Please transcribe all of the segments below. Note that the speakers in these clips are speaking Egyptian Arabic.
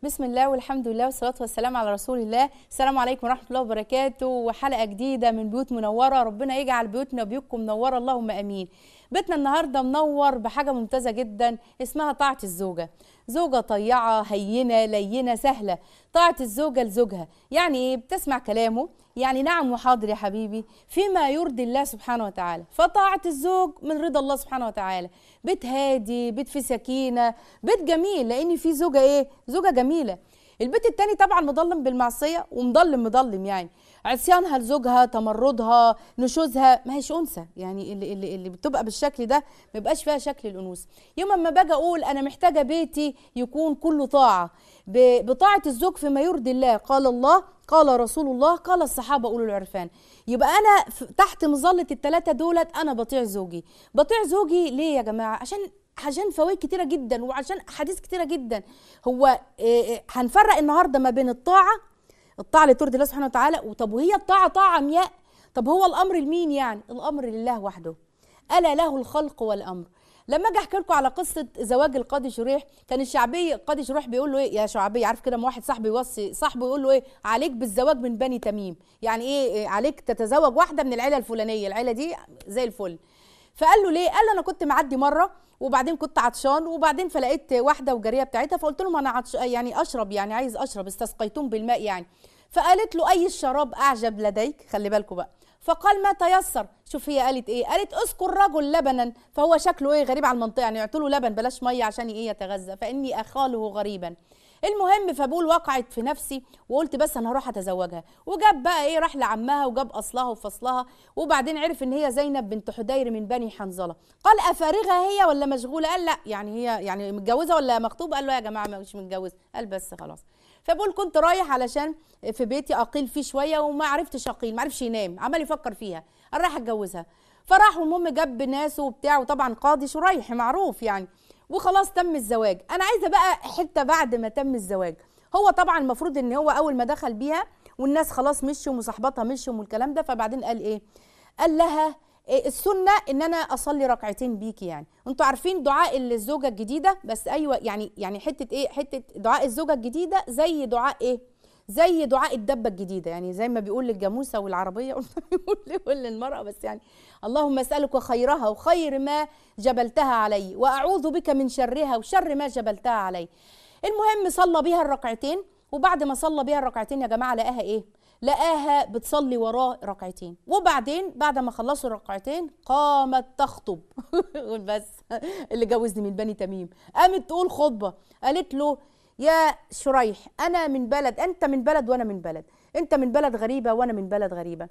بسم الله والحمد لله والصلاة والسلام على رسول الله السلام عليكم ورحمة الله وبركاته وحلقة جديدة من بيوت منورة ربنا يجعل بيوتنا وبيوتكم منورة اللهم أمين بيتنا النهاردة منور بحاجة ممتازة جدا اسمها طاعة الزوجة زوجة طيعة هينة لينة سهلة طاعة الزوجة لزوجها يعني ايه بتسمع كلامه يعني نعم وحاضر يا حبيبي فيما يرضي الله سبحانه وتعالى فطاعة الزوج من رضا الله سبحانه وتعالى بيت هادي بيت فيه سكينة بيت جميل لأن في زوجة ايه زوجة جميلة البيت التاني طبعا مظلم بالمعصية ومظلم مظلم يعني عصيانها لزوجها تمردها نشوزها ما هيش انثى يعني اللي, اللي, اللي بتبقى بالشكل ده ما يبقاش فيها شكل الانوثه يوم ما باجي اقول انا محتاجه بيتي يكون كله طاعه ب- بطاعه الزوج فيما يرضي الله قال الله قال رسول الله قال الصحابه اولو العرفان يبقى انا ف- تحت مظله الثلاثه دولت انا بطيع زوجي بطيع زوجي ليه يا جماعه عشان عشان فوائد كتيره جدا وعشان احاديث كتيره جدا هو إيه إيه هنفرق النهارده ما بين الطاعه الطاعه لترضي الله سبحانه وتعالى وطب وهي الطاعه طاعه عمياء طب هو الامر لمين يعني الامر لله وحده الا له الخلق والامر لما اجي احكي لكم على قصه زواج القاضي شريح كان الشعبي القاضي شريح بيقول له ايه يا شعبي عارف كده ما واحد صاحبي يوصي صاحبه يقول له ايه عليك بالزواج من بني تميم يعني ايه, إيه عليك تتزوج واحده من العيله الفلانيه العيله دي زي الفل فقال له ليه قال له انا كنت معدي مره وبعدين كنت عطشان وبعدين فلقيت واحده وجاريه بتاعتها فقلت لهم انا عطش يعني اشرب يعني عايز اشرب استسقيتم بالماء يعني فقالت له اي الشراب اعجب لديك خلي بالكم بقى فقال ما تيسر شوف هي قالت ايه قالت اذكر رجل لبنا فهو شكله ايه غريب على المنطقه يعني يعطوا له لبن بلاش ميه عشان ايه يتغذى فاني اخاله غريبا المهم فبقول وقعت في نفسي وقلت بس انا هروح اتزوجها وجاب بقى ايه راح لعمها وجاب اصلها وفصلها وبعدين عرف ان هي زينب بنت حدير من بني حنظله قال افارغه هي ولا مشغوله قال لا يعني هي يعني متجوزه ولا مخطوبه قال له يا جماعه مش متجوزه قال بس خلاص فبقول كنت رايح علشان في بيتي اقيل فيه شويه وما عرفتش اقيل ما عرفش ينام عمال يفكر فيها قال رايح اتجوزها فراح والمهم جاب ناس وبتاع وطبعا قاضي شريح معروف يعني وخلاص تم الزواج انا عايزه بقى حته بعد ما تم الزواج هو طبعا المفروض ان هو اول ما دخل بيها والناس خلاص مشوا وصاحباتها مشوا والكلام ده فبعدين قال ايه قال لها إيه السنه ان انا اصلي ركعتين بيكي يعني انتوا عارفين دعاء الزوجه الجديده بس ايوه يعني يعني حته ايه حته دعاء الزوجه الجديده زي دعاء ايه زي دعاء الدبه الجديده يعني زي ما بيقول للجاموسه والعربيه بيقول بيقول للمراه بس يعني اللهم اسالك خيرها وخير ما جبلتها علي واعوذ بك من شرها وشر ما جبلتها علي المهم صلى بيها الركعتين وبعد ما صلى بيها الركعتين يا جماعه لقاها ايه لقاها بتصلي وراه ركعتين وبعدين بعد ما خلصوا الركعتين قامت تخطب قول بس اللي جوزني من بني تميم قامت تقول خطبه قالت له يا شريح انا من بلد انت من بلد وانا من بلد انت من بلد غريبه وانا من بلد غريبه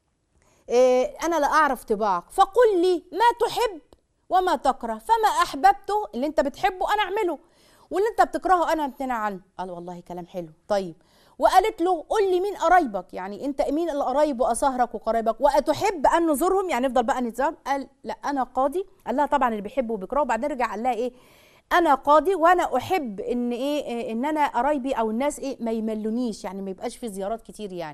إيه انا لا اعرف طباعك فقل لي ما تحب وما تكره فما احببته اللي انت بتحبه انا اعمله واللي انت بتكرهه انا امتنع عنه قال والله كلام حلو طيب وقالت له قل لي مين قرايبك يعني انت مين القرايب واصهرك وقرايبك واتحب ان نزورهم يعني نفضل بقى نتزار قال لا انا قاضي قال لها طبعا اللي بيحبه وبيكرهه وبعدين رجع قال لها ايه انا قاضي وانا احب ان ايه إيه، ان انا قرايبي او الناس ايه ما يملونيش يعني ما يبقاش في زيارات كتير يعني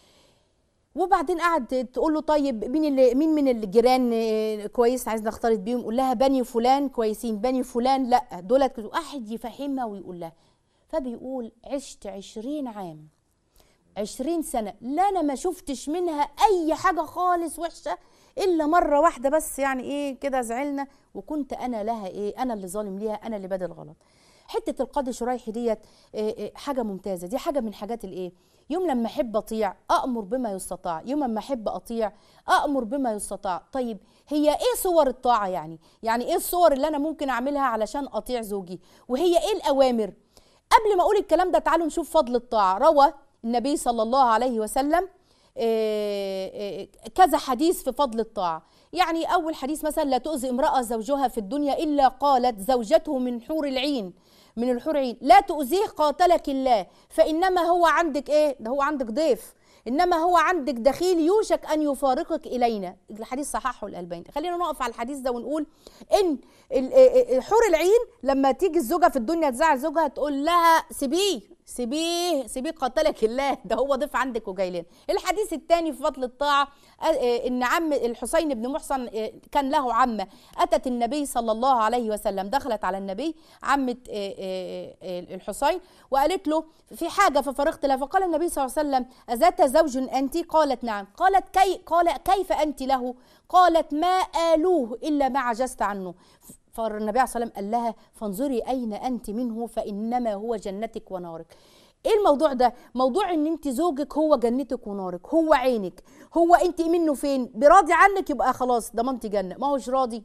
وبعدين قعد تقول له طيب مين اللي مين من الجيران آه، كويس عايز نختلط بيهم قول لها بني فلان كويسين بني فلان لا دولت كده. واحد يفهمها ويقول لها فبيقول عشت عشرين عام عشرين سنة لا أنا ما شفتش منها أي حاجة خالص وحشة إلا مرة واحدة بس يعني إيه كده زعلنا وكنت أنا لها إيه أنا اللي ظالم ليها أنا اللي بدل غلط حتة القاضي شرايحي ديت إيه إيه حاجة ممتازة دي حاجة من حاجات الإيه يوم لما أحب أطيع أأمر بما يستطاع يوم لما أحب أطيع أأمر بما يستطاع طيب هي إيه صور الطاعة يعني يعني إيه الصور اللي أنا ممكن أعملها علشان أطيع زوجي وهي إيه الأوامر قبل ما اقول الكلام ده تعالوا نشوف فضل الطاعه روى النبي صلى الله عليه وسلم آه، آه، كذا حديث في فضل الطاعه يعني اول حديث مثلا لا تؤذي امراه زوجها في الدنيا الا قالت زوجته من حور العين من الحور عين لا تؤذيه قاتلك الله فانما هو عندك ايه ده هو عندك ضيف انما هو عندك دخيل يوشك ان يفارقك الينا الحديث صححه الالباني خلينا نقف على الحديث ده ونقول ان ال- ال- حور العين لما تيجي الزوجه في الدنيا تزعل زوجها تقول لها سيبيه سيبيه سيبيه قتلك الله ده هو ضيف عندك وجاي لنا الحديث الثاني في فضل الطاعه آه، آه، ان عم الحسين بن محصن آه، كان له عمه اتت النبي صلى الله عليه وسلم دخلت على النبي عمه آه، آه، آه، الحسين وقالت له في حاجه ففرغت لها فقال النبي صلى الله عليه وسلم اذات زوج انت قالت نعم قالت كي قال كيف انت له قالت ما آلوه الا ما عجزت عنه فالنبي عليه الصلاه والسلام قال لها فانظري اين انت منه فانما هو جنتك ونارك ايه الموضوع ده موضوع ان انت زوجك هو جنتك ونارك هو عينك هو انت منه فين براضي عنك يبقى خلاص ضمنتي جنه ما هوش راضي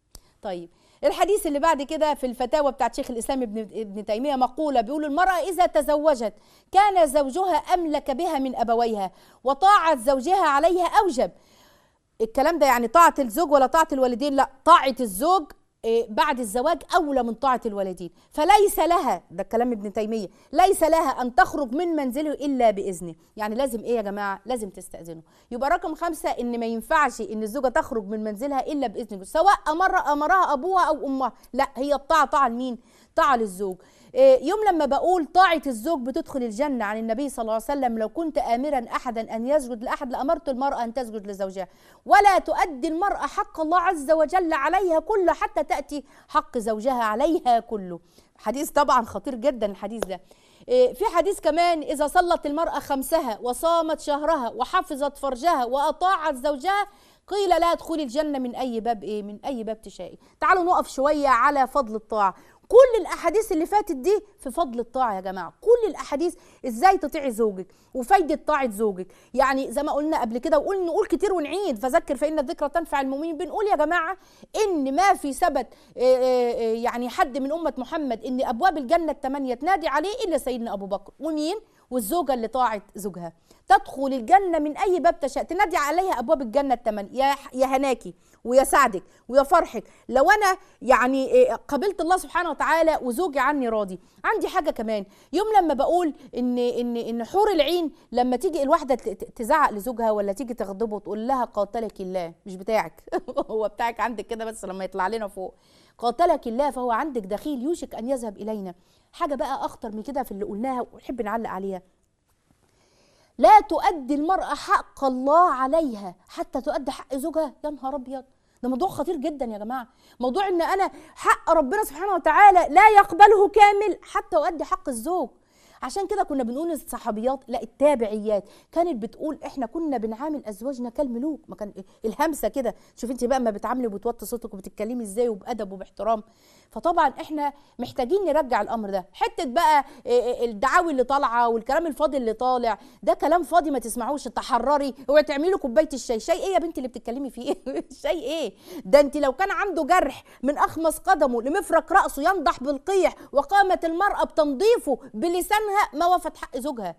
طيب الحديث اللي بعد كده في الفتاوى بتاعت شيخ الاسلام ابن ابن تيميه مقوله بيقول المراه اذا تزوجت كان زوجها املك بها من ابويها وطاعه زوجها عليها اوجب الكلام ده يعني طاعة الزوج ولا طاعة الوالدين لا طاعة الزوج إيه، بعد الزواج أولى من طاعة الوالدين فليس لها ده كلام ابن تيمية ليس لها أن تخرج من منزله إلا بإذنه يعني لازم إيه يا جماعة لازم تستأذنه يبقى رقم خمسة إن ما ينفعش إن الزوجة تخرج من منزلها إلا بإذنه سواء أمر أمرها أبوها أو أمها لا هي الطاعة طاعة لمين طاعة للزوج إيه، يوم لما بقول طاعة الزوج بتدخل الجنة عن النبي صلى الله عليه وسلم لو كنت آمرا أحدا أن يسجد لأحد لأمرت المرأة أن تسجد لزوجها ولا تؤدي المرأة حق الله عز وجل عليها كله حتى تأتي حق زوجها عليها كله حديث طبعا خطير جدا الحديث ده إيه، في حديث كمان إذا صلت المرأة خمسها وصامت شهرها وحفظت فرجها وأطاعت زوجها قيل لا ادخلي الجنة من أي باب إيه من أي باب تشائي تعالوا نقف شوية على فضل الطاعة كل الاحاديث اللي فاتت دي في فضل الطاعه يا جماعه كل الاحاديث ازاي تطيعي زوجك وفايده طاعه زوجك يعني زي ما قلنا قبل كده وقول نقول كتير ونعيد فذكر فان الذكرى تنفع المؤمنين بنقول يا جماعه ان ما في ثبت آه، آه، آه، يعني حد من امه محمد ان ابواب الجنه الثمانيه تنادي عليه الا سيدنا ابو بكر ومين والزوجه اللي طاعت زوجها تدخل الجنه من اي باب تشاء تنادي عليها ابواب الجنه الثمانيه يا يا هناكي ويا سعدك ويا فرحك لو انا يعني إيه، قبلت الله سبحانه وتعالى وزوجي عني راضي عندي حاجه كمان يوم لما بقول ان ان ان حور العين لما تيجي الواحده ت- ت- تزعق لزوجها ولا تيجي تغضبه وتقول لها قاتلك الله مش بتاعك هو بتاعك عندك كده بس لما يطلع لنا فوق قاتلك الله فهو عندك دخيل يوشك ان يذهب الينا حاجه بقى اخطر من كده في اللي قلناها ونحب نعلق عليها لا تؤدي المرأة حق الله عليها حتى تؤدي حق زوجها يا نهار أبيض ده موضوع خطير جدا يا جماعة موضوع إن أنا حق ربنا سبحانه وتعالى لا يقبله كامل حتى أؤدي حق الزوج عشان كده كنا بنقول الصحابيات لا التابعيات كانت بتقول احنا كنا بنعامل ازواجنا كالملوك ما كان الهمسه كده شوف انت بقى ما بتعاملي وبتوطي صوتك وبتتكلمي ازاي وبادب وباحترام فطبعا احنا محتاجين نرجع الامر ده حته بقى إيه إيه الدعاوي اللي طالعه والكلام الفاضي اللي طالع ده كلام فاضي ما تسمعوش تحرري اوعي تعملي له كوبايه الشاي شاي ايه يا بنتي اللي بتتكلمي فيه شاي ايه ده انت لو كان عنده جرح من اخمص قدمه لمفرق راسه ينضح بالقيح وقامت المراه بتنظيفه بلسانها ما وفت حق زوجها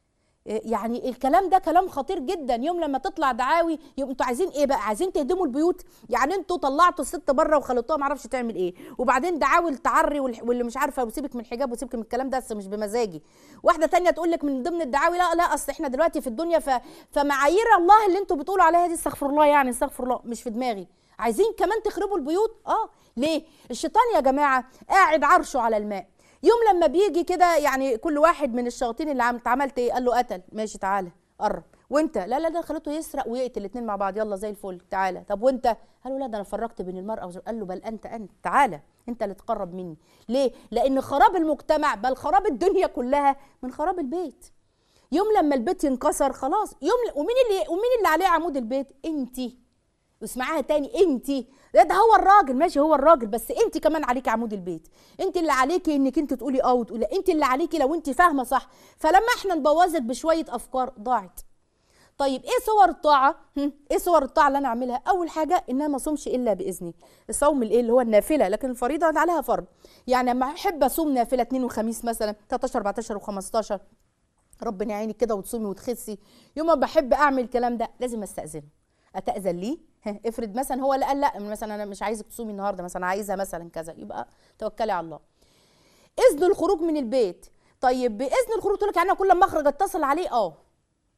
يعني الكلام ده كلام خطير جدا يوم لما تطلع دعاوي يوم انتوا عايزين ايه بقى عايزين تهدموا البيوت يعني انتوا طلعتوا الست بره وخليتوها ما اعرفش تعمل ايه وبعدين دعاوي التعري والح- واللي مش عارفه وسيبك من الحجاب وسيبك من الكلام ده بس مش بمزاجي واحده تانية تقول لك من ضمن الدعاوي لا لا اصل احنا دلوقتي في الدنيا ف... فمعايير الله اللي انتوا بتقولوا عليها دي استغفر الله يعني استغفر الله مش في دماغي عايزين كمان تخربوا البيوت اه ليه الشيطان يا جماعه قاعد عرشه على الماء يوم لما بيجي كده يعني كل واحد من الشياطين اللي عملت عملت ايه قال له قتل ماشي تعالى قرب وانت لا لا ده خليته يسرق ويقتل الاثنين مع بعض يلا زي الفل تعالى طب وانت قال له لا ده انا فرقت بين المراه والزوج قال له بل انت انت تعالى انت اللي تقرب مني ليه لان خراب المجتمع بل خراب الدنيا كلها من خراب البيت يوم لما البيت ينكسر خلاص يوم ومين اللي ومين اللي عليه عمود البيت انتي واسمعها تاني انت لا ده هو الراجل ماشي هو الراجل بس انت كمان عليكي عمود البيت انت اللي عليكي انك انت تقولي اه وتقولي لا. انت اللي عليكي لو انت فاهمه صح فلما احنا نبوظك بشويه افكار ضاعت طيب ايه صور الطاعه هم؟ ايه صور الطاعه اللي انا اعملها اول حاجه ان انا ما اصومش الا باذني الصوم الايه اللي هو النافله لكن الفريضه عليها فرض يعني لما احب اصوم نافله اثنين وخميس مثلا 13 14 و15 ربنا يعينك كده وتصومي وتخسي يوم ما بحب اعمل الكلام ده لازم استاذنه اتاذن ليه ها، افرض مثلا هو اللي قال لا مثلا انا مش عايزك تصومي النهارده مثلا عايزها مثلا كذا يبقى توكلي على الله اذن الخروج من البيت طيب باذن الخروج تقول لك يعني انا كل ما اخرج اتصل عليه اه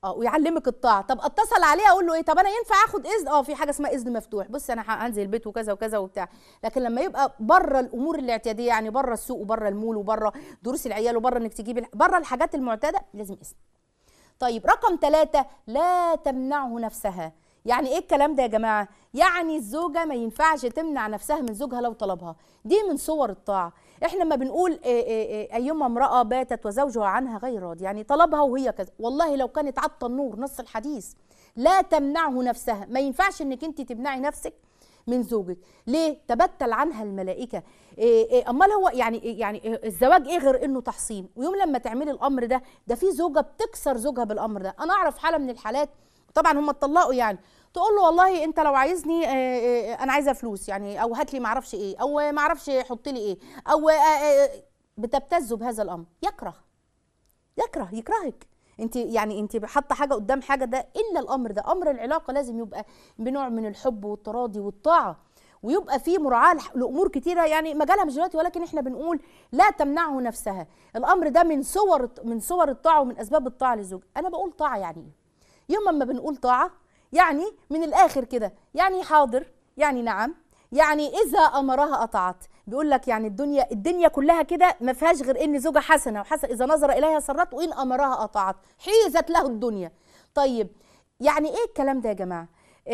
اه ويعلمك الطاعه طب اتصل عليه اقول له ايه طب انا ينفع اخد اذن اه في حاجه اسمها اذن مفتوح بص انا هنزل البيت وكذا وكذا وبتاع لكن لما يبقى بره الامور الاعتياديه يعني بره السوق وبره المول وبره دروس العيال وبره انك تجيب بره الحاجات المعتاده لازم اذن طيب رقم ثلاثة لا تمنعه نفسها يعني ايه الكلام ده يا جماعه يعني الزوجه ما ينفعش تمنع نفسها من زوجها لو طلبها دي من صور الطاعه احنا لما بنقول إيه إيه إيه ايما امراه باتت وزوجها عنها غير راضي يعني طلبها وهي كذا والله لو كانت عطى النور نص الحديث لا تمنعه نفسها ما ينفعش انك انت تمنعي نفسك من زوجك ليه تبتل عنها الملائكه إيه إيه امال هو يعني يعني الزواج ايه غير انه تحصين ويوم لما تعملي الامر ده ده في زوجه بتكسر زوجها بالامر ده انا اعرف حاله من الحالات طبعا هم اتطلقوا يعني تقول له والله انت لو عايزني آه، آه، انا عايزه فلوس يعني او هات لي ما اعرفش ايه او ما اعرفش حط لي ايه او آه، بتبتزه بهذا الامر يكره يكره يكرهك انت يعني انت حاطه حاجه قدام حاجه ده الا الامر ده امر العلاقه لازم يبقى بنوع من الحب والتراضي والطاعه ويبقى في مراعاه لامور كتيره يعني مجالها مش دلوقتي ولكن احنا بنقول لا تمنعه نفسها الامر ده من صور من صور الطاعه ومن اسباب الطاعه للزوج انا بقول طاعه يعني ايه يوم ما بنقول طاعه يعني من الاخر كده يعني حاضر يعني نعم يعني اذا امرها اطاعت بيقول لك يعني الدنيا الدنيا كلها كده ما فيهاش غير ان زوجها حسنه وحسن اذا نظر اليها سرت وان امرها اطاعت حيزت له الدنيا طيب يعني ايه الكلام ده يا جماعه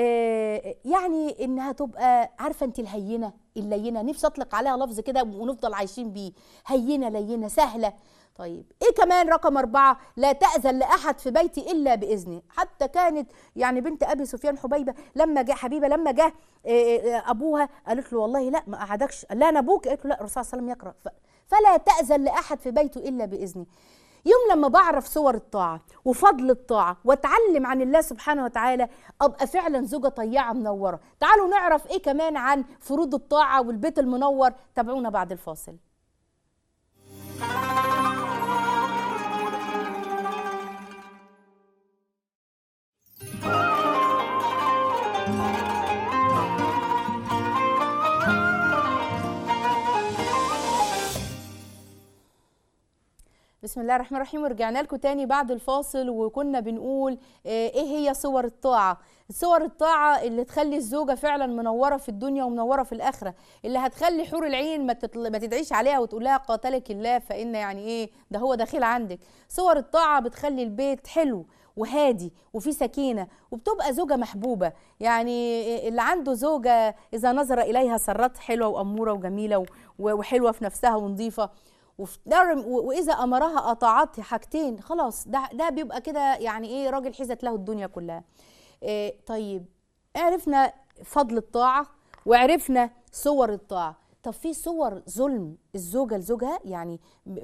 آه يعني انها تبقى عارفه انت الهينه اللينه نفسي اطلق عليها لفظ كده ونفضل عايشين بيه هينه لينه سهله طيب ايه كمان رقم أربعة لا تأذن لأحد في بيتي إلا بإذني حتى كانت يعني بنت أبي سفيان حبيبة لما جاء حبيبة لما جاء آه، آه، أبوها قالت له والله لا ما قعدكش قال لا أنا أبوك قالت له لا الرسول صلى الله عليه وسلم يقرأ فلا تأذن لأحد في بيته إلا بإذني يوم لما بعرف صور الطاعة وفضل الطاعة واتعلم عن الله سبحانه وتعالى أبقى فعلا زوجة طيعة منورة تعالوا نعرف إيه كمان عن فروض الطاعة والبيت المنور تابعونا بعد الفاصل بسم الله الرحمن الرحيم ورجعنا لكم تاني بعد الفاصل وكنا بنقول آه، ايه هي صور الطاعه صور الطاعه اللي تخلي الزوجه فعلا منوره في الدنيا ومنوره في الاخره اللي هتخلي حور العين ما, تطل... ما تدعيش عليها وتقول لها قاتلك الله فان يعني ايه ده هو داخل عندك صور الطاعه بتخلي البيت حلو وهادي وفي سكينه وبتبقى زوجه محبوبه يعني اللي عنده زوجه اذا نظر اليها سرت حلوه واموره وجميله وحلوه في نفسها ونظيفه واذا امرها اطاعت حاجتين خلاص ده ده بيبقى كده يعني ايه راجل حيزت له الدنيا كلها إيه طيب عرفنا فضل الطاعه وعرفنا صور الطاعه طب في صور ظلم الزوجه لزوجها يعني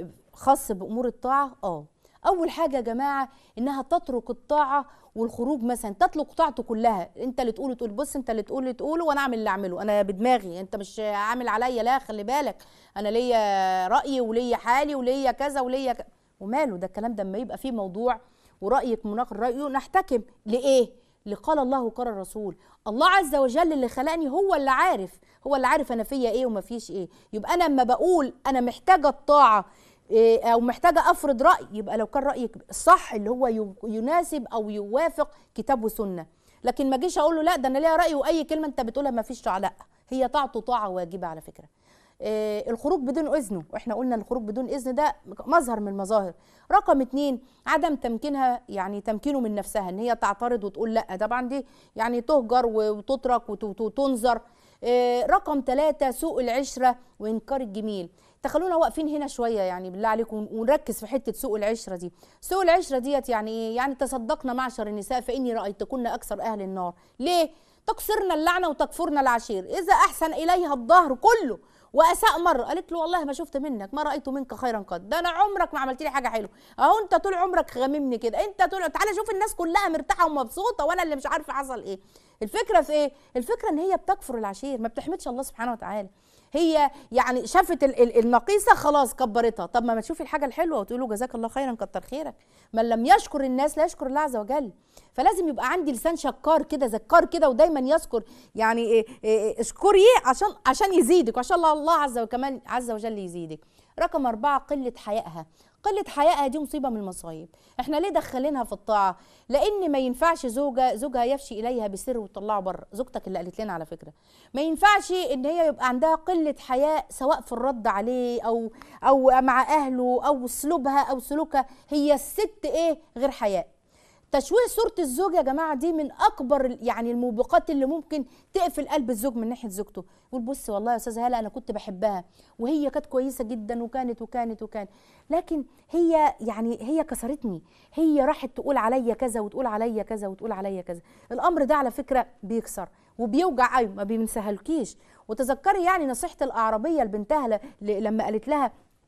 خاص بامور الطاعه اه اول حاجه يا جماعه انها تترك الطاعه والخروج مثلا تترك طاعته كلها انت اللي تقول تقول بص انت اللي تقول تقوله وانا اعمل اللي اعمله انا بدماغي انت مش عامل عليا لا خلي بالك انا ليا رايي وليا حالي وليا كذا وليا ك... وماله ده الكلام ده اما يبقى فيه موضوع ورايك مناقض رايه نحتكم لايه لقال الله وقال الرسول الله عز وجل اللي خلقني هو اللي عارف هو اللي عارف انا فيا ايه وما فيش ايه يبقى انا اما بقول انا محتاجه الطاعه إيه، او محتاجه افرض راي يبقى لو كان رايك الصح اللي هو يناسب او يوافق كتاب وسنه لكن ما اجيش اقول له لا ده انا ليا راي واي كلمه انت بتقولها ما فيش طاعه لا هي طاعته طاعه واجبه على فكره إيه الخروج بدون اذنه واحنا قلنا الخروج بدون اذن ده مظهر من المظاهر رقم اتنين عدم تمكينها يعني تمكينه من نفسها ان هي تعترض وتقول لا طبعا دي يعني تهجر وتترك وتنظر إيه رقم ثلاثة سوء العشرة وإنكار الجميل تخلونا واقفين هنا شويه يعني بالله عليكم ونركز في حته سوء العشره دي سوء العشره ديت يعني ايه يعني تصدقنا معشر النساء فاني رايتكن اكثر اهل النار ليه تكسرنا اللعنه وتكفرنا العشير اذا احسن اليها الظهر كله واساء مره قالت له والله ما شفت منك ما رايت منك خيرا قد ده انا عمرك ما عملت لي حاجه حلوه اهو انت طول عمرك غاممني كده انت طول تعالى شوف الناس كلها مرتاحه ومبسوطه وانا اللي مش عارفه حصل ايه الفكره في ايه الفكره ان هي بتكفر العشير ما بتحمدش الله سبحانه وتعالى هي يعني شافت النقيصه خلاص كبرتها طب ما تشوفي الحاجه الحلوه وتقول له جزاك الله خيرا كتر خيرك من لم يشكر الناس لا يشكر الله عز وجل فلازم يبقى عندي لسان شكار كده ذكار كده ودايما يذكر يعني إيه إيه اشكري عشان عشان يزيدك وعشان الله عز وجل كمان عز وجل يزيدك رقم أربعة قلة حيائها قله حيائها دي مصيبه من المصايب احنا ليه دخلينها في الطاعه لان ما ينفعش زوجه زوجها يفشي اليها بسر وتطلعه بره زوجتك اللي قالت لنا على فكره ما ينفعش ان هي يبقى عندها قله حياء سواء في الرد عليه او او مع اهله او اسلوبها او سلوكها هي الست ايه غير حياء تشويه صورة الزوج يا جماعة دي من أكبر يعني الموبقات اللي ممكن تقفل قلب الزوج من ناحية زوجته يقول بص والله يا أستاذة هلا أنا كنت بحبها وهي كانت كويسة جدا وكانت وكانت وكانت لكن هي يعني هي كسرتني هي راحت تقول عليا كذا وتقول عليا كذا وتقول عليا كذا الأمر ده على فكرة بيكسر وبيوجع أيوة ما بينسهلكيش وتذكري يعني نصيحة الأعرابية لبنتها لما قالت لها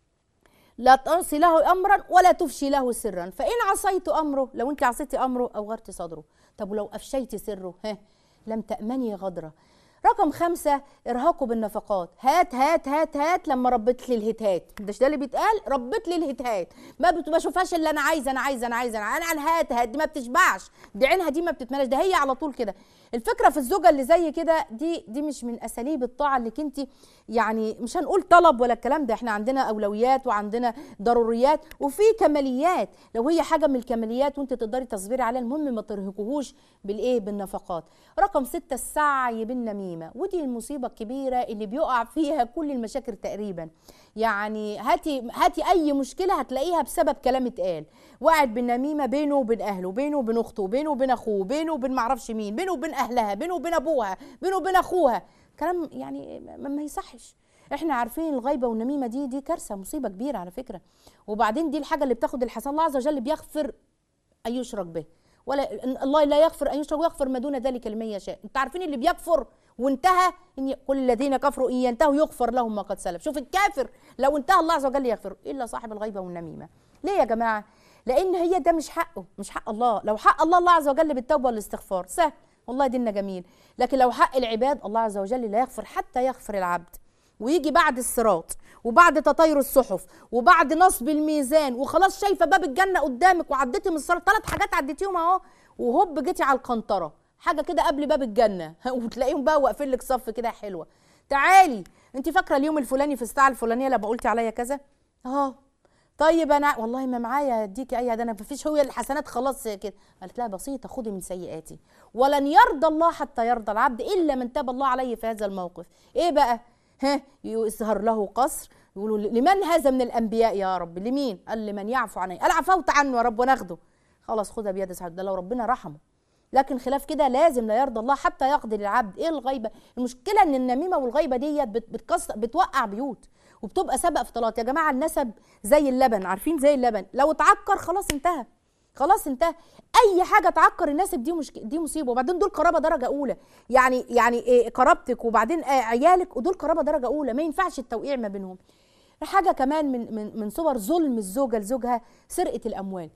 لا تعصي له امرا ولا تفشي له سرا فان عصيت امره لو انت عصيتي امره اوغرت صدره طب ولو افشيتي سره ها لم تامني غدره رقم خمسة إرهاقه بالنفقات هات هات هات هات لما ربت لي الهتات ده ده اللي بيتقال ربت لي الهتات ما بشوفهاش اللي أنا عايزة أنا عايزة أنا عايزة أنا أنا هات هات دي ما بتشبعش دي عينها دي ما بتتملاش ده هي على طول كده الفكرة في الزوجة اللي زي كده دي دي مش من أساليب الطاعة اللي انت يعني مش هنقول طلب ولا الكلام ده احنا عندنا أولويات وعندنا ضروريات وفي كماليات لو هي حاجة من الكماليات وانت تقدري تصبري عليها المهم ما ترهقوهوش بالإيه بالنفقات رقم ستة السعي بالنميمة النميمه ودي المصيبه الكبيره اللي بيقع فيها كل المشاكل تقريبا يعني هاتي هاتي اي مشكله هتلاقيها بسبب كلام اتقال وقعد بالنميمه بينه وبين اهله بينه وبين اخته بينه وبين اخوه بينه وبين معرفش مين بينه وبين اهلها بينه وبين ابوها بينه وبين اخوها كلام يعني ما يصحش احنا عارفين الغيبه والنميمه دي دي كارثه مصيبه كبيره على فكره وبعدين دي الحاجه اللي بتاخد الحسن الله عز وجل بيغفر ان يشرك به ولا الله لا يغفر ان يشرك ويغفر ما دون ذلك لمن يشاء انتوا عارفين اللي بيكفر وانتهى ان كل الذين كفروا ان ينتهوا يغفر لهم ما قد سلف شوف الكافر لو انتهى الله عز وجل يغفر الا صاحب الغيبه والنميمه ليه يا جماعه لان هي ده مش حقه مش حق الله لو حق الله الله عز وجل بالتوبه والاستغفار سهل والله ديننا جميل لكن لو حق العباد الله عز وجل لا يغفر حتى يغفر العبد ويجي بعد الصراط وبعد تطير الصحف وبعد نصب الميزان وخلاص شايفه باب الجنه قدامك وعديتي من الصراط ثلاث حاجات عديتيهم اهو وهوب جيتي على القنطره حاجه كده قبل باب الجنه وتلاقيهم بقى واقفين لك صف كده حلوه تعالي انت فاكره اليوم الفلاني في الساعه الفلانيه لما قلتي عليا كذا اه طيب انا والله ما معايا اديكي اي ده انا مفيش هو الحسنات خلاص كده قالت لها بسيطه خدي من سيئاتي ولن يرضى الله حتى يرضى العبد الا من تاب الله عليه في هذا الموقف ايه بقى ها يظهر له قصر يقولوا لمن هذا من الانبياء يا رب لمين قال لمن يعفو عني قال عفوت عنه يا رب وناخده خلاص خدها بيد سعد ده لو ربنا رحمه لكن خلاف كده لازم لا يرضى الله حتى يقضي للعبد ايه الغيبه المشكله ان النميمه والغيبه ديت بتكسر بتوقع بيوت وبتبقى سبق في طلاق يا جماعه النسب زي اللبن عارفين زي اللبن لو اتعكر خلاص انتهى خلاص انتهى اي حاجه تعكر الناسب دي مش دي مصيبه وبعدين دول قرابه درجه اولى يعني يعني إيه قرابتك وبعدين إيه عيالك ودول قرابه درجه اولى ما ينفعش التوقيع ما بينهم حاجه كمان من من من صور ظلم الزوجه لزوجها سرقه الاموال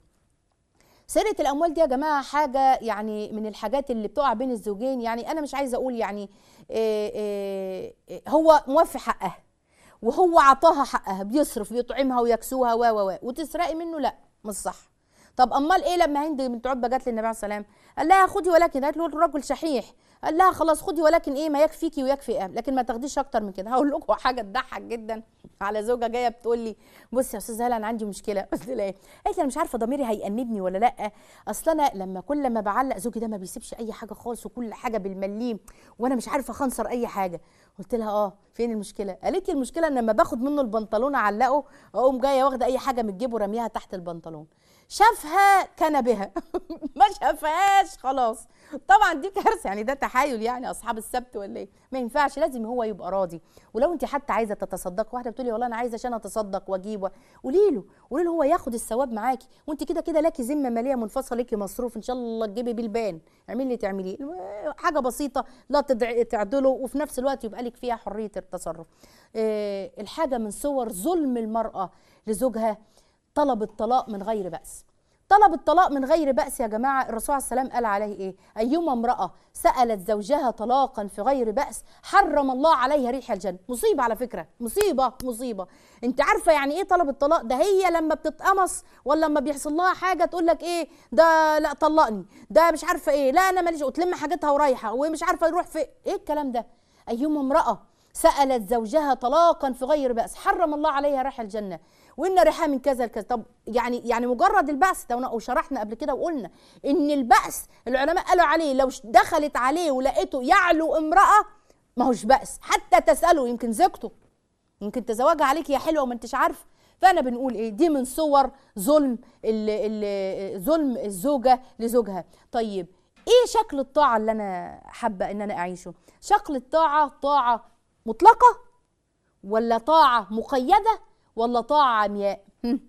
سرقه الاموال دي يا جماعه حاجه يعني من الحاجات اللي بتقع بين الزوجين يعني انا مش عايزه اقول يعني إيه إيه هو موفي حقها وهو عطاها حقها بيصرف بيطعمها ويكسوها و و وتسرقي منه لا مش صح طب امال ايه لما هند بنت عتبه جت للنبي عليه السلام قال لها خدي ولكن قالت له الرجل شحيح قال لها خلاص خدي ولكن ايه ما يكفيكي ويكفي أهل لكن ما تاخديش اكتر من كده هقول لكم حاجه تضحك جدا على زوجه جايه بتقول لي بصي يا استاذه هلا انا عندي مشكله قلت لها ايه قالت لي انا مش عارفه ضميري هيأنبني ولا لا اصل انا لما كل ما بعلق زوجي ده ما بيسيبش اي حاجه خالص وكل حاجه بالمليم وانا مش عارفه اخنصر اي حاجه قلت لها اه فين المشكله قالت لي المشكله ان لما باخد منه البنطلون اعلقه اقوم جايه واخده اي حاجه من جيبه رميها تحت البنطلون شافها كان بها ما شافهاش خلاص طبعا دي كارثه يعني ده تحايل يعني اصحاب السبت ولا ايه ما ينفعش لازم هو يبقى راضي ولو انت حتى عايزه تتصدقي واحده بتقولي والله انا عايزه عشان اتصدق واجيب قولي له قولي له هو ياخد الثواب معاكي وانت كده كده لك ذمه ماليه منفصله ليكي مصروف ان شاء الله تجيبي بالبان اعملي اللي تعمليه حاجه بسيطه لا تعدله وفي نفس الوقت يبقى لك فيها حريه التصرف أه الحاجه من صور ظلم المراه لزوجها طلب الطلاق من غير بأس طلب الطلاق من غير بأس يا جماعة الرسول عليه السلام قال عليه إيه أيما امرأة سألت زوجها طلاقا في غير بأس حرم الله عليها ريح الجنة مصيبة على فكرة مصيبة مصيبة أنت عارفة يعني إيه طلب الطلاق ده هي لما بتتقمص ولا لما بيحصل لها حاجة تقول لك إيه ده لا طلقني ده مش عارفة إيه لا أنا ماليش وتلم حاجتها ورايحة ومش عارفة يروح في إيه الكلام ده أيما امرأة سألت زوجها طلاقا في غير بأس حرم الله عليها ريح الجنة وان ريحها من كذا لكذا طب يعني يعني مجرد البأس ده وشرحنا قبل كده وقلنا ان البأس العلماء قالوا عليه لو دخلت عليه ولقيته يعلو امرأة ما هوش بأس حتى تسأله يمكن زوجته يمكن تزوجها عليك يا حلوة وما انتش عارفه فانا بنقول ايه دي من صور ظلم ال ال ظلم الزوجه لزوجها طيب ايه شكل الطاعه اللي انا حابه ان انا اعيشه شكل الطاعه طاعه مطلقه ولا طاعه مقيده ولا طاعه عمياء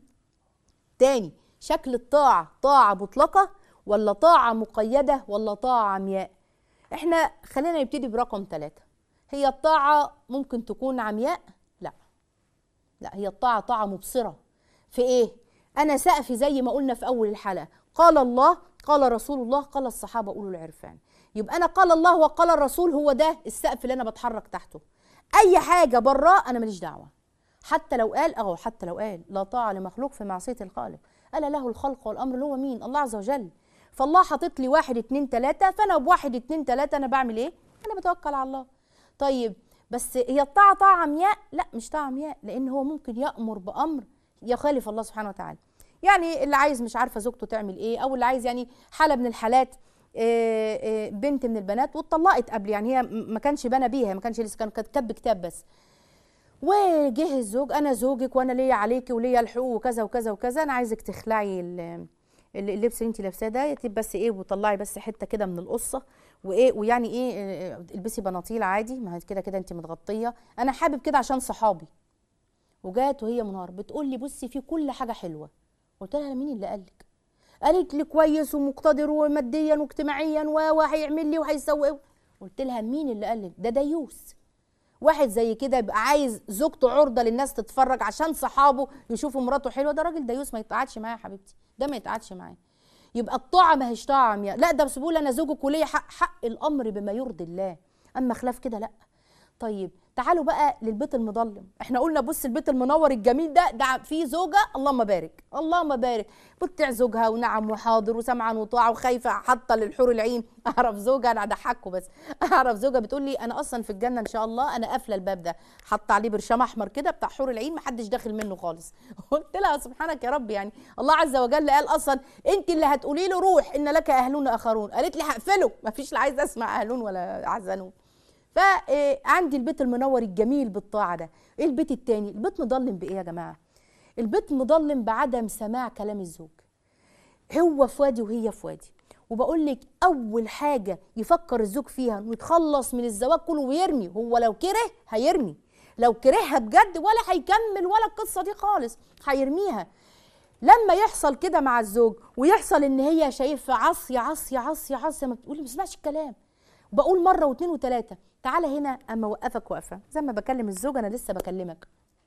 تاني شكل الطاعه طاعه مطلقه ولا طاعه مقيده ولا طاعه عمياء احنا خلينا نبتدي برقم ثلاثة هي الطاعة ممكن تكون عمياء لا لا هي الطاعة طاعة مبصرة في ايه انا سقفي زي ما قلنا في اول الحلقة قال الله قال رسول الله قال الصحابة أولو العرفان يبقى أنا قال الله وقال الرسول هو ده السقف اللي أنا بتحرك تحته أي حاجة براه أنا ماليش دعوة حتى لو قال أهو حتى لو قال لا طاعة لمخلوق في معصية الخالق ألا له الخلق والأمر اللي هو مين الله عز وجل فالله حاطط لي واحد اتنين تلاتة فأنا بواحد اتنين تلاتة أنا بعمل إيه أنا بتوكل على الله طيب بس هي الطاعة طاعة عمياء لا مش طاعة عمياء لأن هو ممكن يأمر بأمر يخالف الله سبحانه وتعالى يعني اللي عايز مش عارفه زوجته تعمل ايه او اللي عايز يعني حاله من الحالات بنت من البنات واتطلقت قبل يعني هي ما كانش بنى بيها ما كانش لسه كانت كاتبه كتاب بس وجه الزوج انا زوجك وانا ليا عليكي وليا الحقوق وكذا وكذا وكذا انا عايزك تخلعي اللبس اللي انت لابساه ده بس ايه وطلعي بس حته كده من القصه وايه ويعني ايه البسي بناطيل عادي ما كده كده انت متغطيه انا حابب كده عشان صحابي وجات وهي منار بتقول لي بصي في كل حاجه حلوه قلت لها مين اللي قال لك قالت لي كويس ومقتدر وماديا واجتماعيا وهيعمل لي وهيسوي قلت لها مين اللي قال لك ده ديوس واحد زي كده يبقى عايز زوجته عرضه للناس تتفرج عشان صحابه يشوفوا مراته حلوه ده راجل ديوس ما يتقعدش معايا يا حبيبتي ده ما يتقعدش معايا يبقى الطاعه ما هيش طاعه عمياء لا ده بس بقول انا زوجك وليا حق حق الامر بما يرضي الله اما خلاف كده لا طيب تعالوا بقى للبيت المظلم احنا قلنا بص البيت المنور الجميل ده ده فيه زوجه اللهم بارك اللهم بارك بتطيع زوجها ونعم وحاضر وسمعا وطاعه وخايفه حاطه للحور العين اعرف زوجها انا اضحككم بس اعرف زوجه بتقول لي انا اصلا في الجنه ان شاء الله انا قافله الباب ده حاطه عليه برشام احمر كده بتاع حور العين محدش داخل منه خالص قلت لها سبحانك يا رب يعني الله عز وجل قال اصلا انت اللي هتقولي له روح ان لك اهلون اخرون قالت لي هقفله مفيش لا عايزه اسمع اهلون ولا احزنون فعندي البيت المنور الجميل بالطاعه ده ايه البيت التاني البيت مظلم بايه يا جماعه البيت مظلم بعدم سماع كلام الزوج هو في وادي وهي في وادي وبقول لك اول حاجه يفكر الزوج فيها انه يتخلص من الزواج كله ويرمي هو لو كره هيرمي لو كرهها بجد ولا هيكمل ولا القصه دي خالص هيرميها لما يحصل كده مع الزوج ويحصل ان هي شايفه عصي عصي عصي عصي ما بتقولي ما بسمعش الكلام بقول مره واثنين وثلاثه تعالى هنا اما اوقفك وقفه زي ما بكلم الزوج انا لسه بكلمك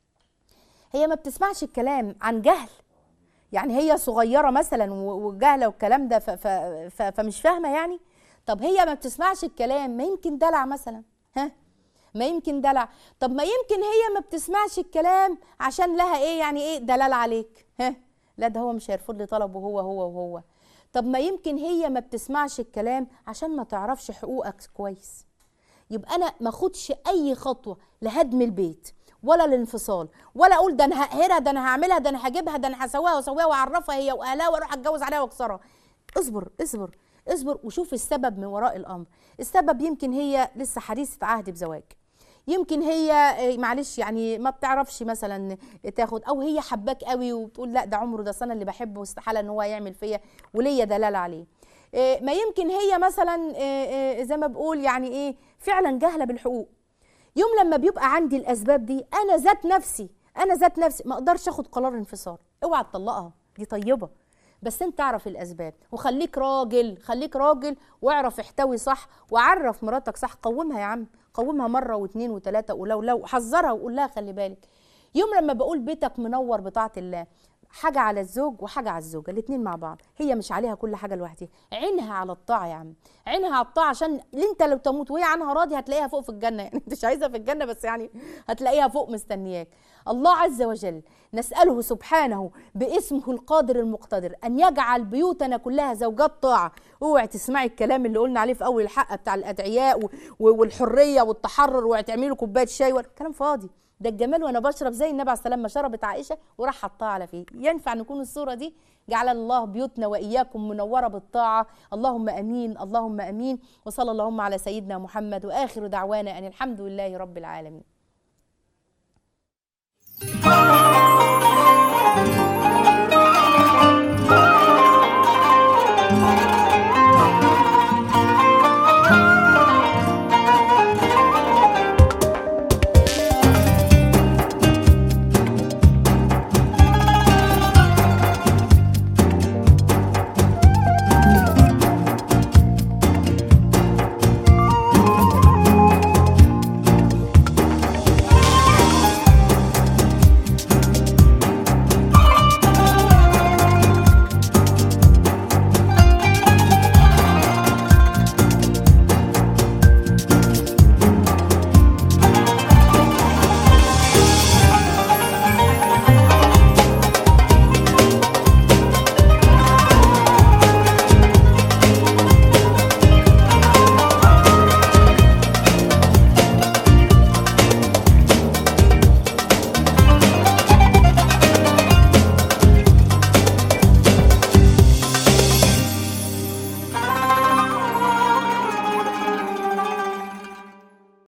هي ما بتسمعش الكلام عن جهل يعني هي صغيره مثلا وجهله والكلام ده فمش فاهمه يعني طب هي ما بتسمعش الكلام ما يمكن دلع مثلا ها ما يمكن دلع طب ما يمكن هي ما بتسمعش الكلام عشان لها ايه يعني ايه دلال عليك ها لا ده هو مش هيرفض لي طلبه هو هو وهو طب ما يمكن هي ما بتسمعش الكلام عشان ما تعرفش حقوقك كويس يبقى انا ما اخدش اي خطوه لهدم البيت ولا الانفصال ولا اقول ده انا هقهرها ده انا هعملها ده انا هجيبها ده انا هسويها واسويها واعرفها هي واهلها واروح اتجوز عليها واكسرها اصبر اصبر اصبر وشوف السبب من وراء الامر السبب يمكن هي لسه حديثه عهد بزواج يمكن هي معلش يعني ما بتعرفش مثلا تاخد او هي حباك قوي وبتقول لا ده عمره ده سنه اللي بحبه واستحاله ان هو يعمل فيا وليا دلاله عليه ما يمكن هي مثلا زي ما بقول يعني ايه فعلا جاهله بالحقوق يوم لما بيبقى عندي الاسباب دي انا ذات نفسي انا ذات نفسي ما اقدرش اخد قرار انفصال اوعى تطلقها دي طيبه بس انت اعرف الاسباب وخليك راجل خليك راجل واعرف احتوي صح وعرف مراتك صح قومها يا عم قومها مره واثنين وثلاثه ولو لو حذرها وقول لها خلي بالك يوم لما بقول بيتك منور بطاعه الله حاجه على الزوج وحاجه على الزوجه الاثنين مع بعض هي مش عليها كل حاجه لوحدها عينها على الطاعه يا عم عينها على الطاعه عشان انت لو تموت وهي عنها راضي هتلاقيها فوق في الجنه يعني انت مش عايزها في الجنه بس يعني هتلاقيها فوق مستنياك الله عز وجل نساله سبحانه باسمه القادر المقتدر ان يجعل بيوتنا كلها زوجات طاعه اوعي تسمعي الكلام اللي قلنا عليه في اول الحلقه بتاع الادعياء والحريه والتحرر اوعي تعملوا كوبايه شاي كلام فاضي ده الجمال وانا بشرب زي النبي عليه السلام ما شربت عائشه وراح حطها على فيه ينفع نكون الصوره دي جعل الله بيوتنا واياكم منوره بالطاعه اللهم امين اللهم امين وصلى اللهم على سيدنا محمد واخر دعوانا ان الحمد لله رب العالمين